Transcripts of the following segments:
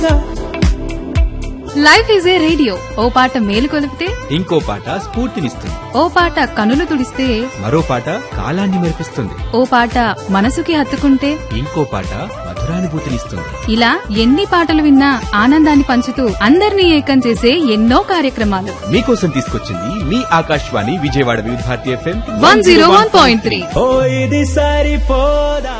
life is a radio ఓ పాట మేలు కొలిపితే ఇంకో పాట స్ఫూర్తినిస్తుంది ఓ పాట కనులు తుడిస్తే మరో పాట కాలాన్ని మెరిపిస్తుంది ఓ పాట మనసుకి హత్తుకుంటే ఇంకో పాట మధురానుభూతినిస్తుంది ఇలా ఎన్ని పాటలు విన్నా ఆనందాన్ని పంచుతూ అందరినీ ఏకం చేసే ఎన్నో కార్యక్రమాలు మీకోసం తీసుకొచ్చింది మీ Akashvani Vijayawada Vividh Bharati FM one zero one point three ఓ ఇది సరిపోదా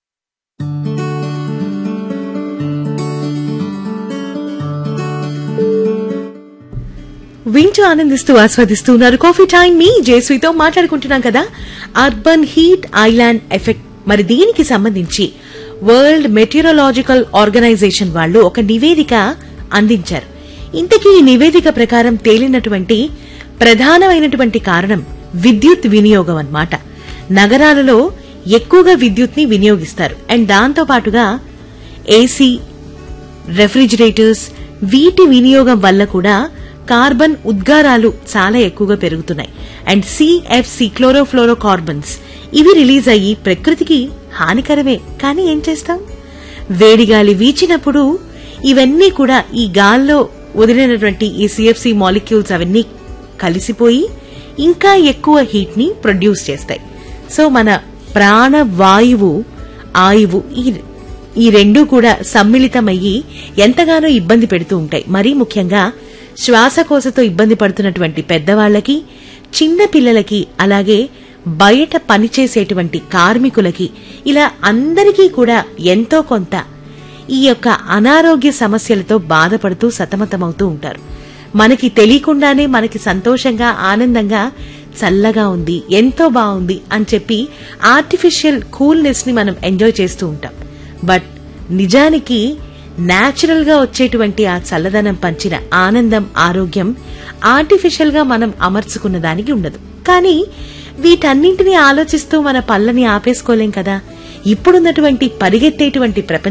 వింటూ ఆనందిస్తూ ఆస్వాదిస్తూ ఉన్నారు కాఫీ టైం మీ జేస్వితో మాట్లాడుకుంటున్నాం కదా అర్బన్ హీట్ ఐలాండ్ ఎఫెక్ట్ మరి దీనికి సంబంధించి వరల్డ్ మెటీరియలాజికల్ ఆర్గనైజేషన్ వాళ్ళు ఒక నివేదిక అందించారు ఇంతకీ ఈ నివేదిక ప్రకారం తేలినటువంటి ప్రధానమైనటువంటి కారణం విద్యుత్ వినియోగం అన్నమాట నగరాలలో ఎక్కువగా విద్యుత్ ని వినియోగిస్తారు అండ్ దాంతో పాటుగా ఏసీ రెఫ్రిజిరేటర్స్ వీటి వినియోగం వల్ల కూడా కార్బన్ ఉద్గారాలు చాలా ఎక్కువగా పెరుగుతున్నాయి అండ్ సిఎఫ్సి క్లోరోఫ్లోరో కార్బన్స్ ఇవి రిలీజ్ అయ్యి ప్రకృతికి హానికరమే కానీ ఏం చేస్తాం వేడిగాలి వీచినప్పుడు ఇవన్నీ కూడా ఈ గాల్లో వదిలినటువంటి ఈ సిఎఫ్సి మాలిక్యూల్స్ అవన్నీ కలిసిపోయి ఇంకా ఎక్కువ హీట్ ని ప్రొడ్యూస్ చేస్తాయి సో మన ప్రాణ వాయువు ఆయువు ఈ ఈ రెండూ కూడా సమ్మిళితమయ్యి ఎంతగానో ఇబ్బంది పెడుతూ ఉంటాయి మరీ ముఖ్యంగా శ్వాసకోశతో ఇబ్బంది పడుతున్నటువంటి పెద్దవాళ్లకి చిన్న పిల్లలకి అలాగే బయట పనిచేసేటువంటి కార్మికులకి ఇలా అందరికీ కూడా ఎంతో కొంత ఈ యొక్క అనారోగ్య సమస్యలతో బాధపడుతూ సతమతమవుతూ ఉంటారు మనకి తెలియకుండానే మనకి సంతోషంగా ఆనందంగా చల్లగా ఉంది ఎంతో బాగుంది అని చెప్పి ఆర్టిఫిషియల్ కూల్నెస్ ని మనం ఎంజాయ్ చేస్తూ ఉంటాం బట్ నిజానికి నేచురల్ గా వచ్చేటువంటి ఆ చల్లదనం పంచిన ఆనందం ఆరోగ్యం ఆర్టిఫిషియల్ గా మనం అమర్చుకున్న దానికి ఉండదు కానీ వీటన్నింటినీ ఆలోచిస్తూ మన పళ్ళని ఆపేసుకోలేం కదా ఇప్పుడున్నటువంటి పరిగెత్తేటువంటి ప్రపంచం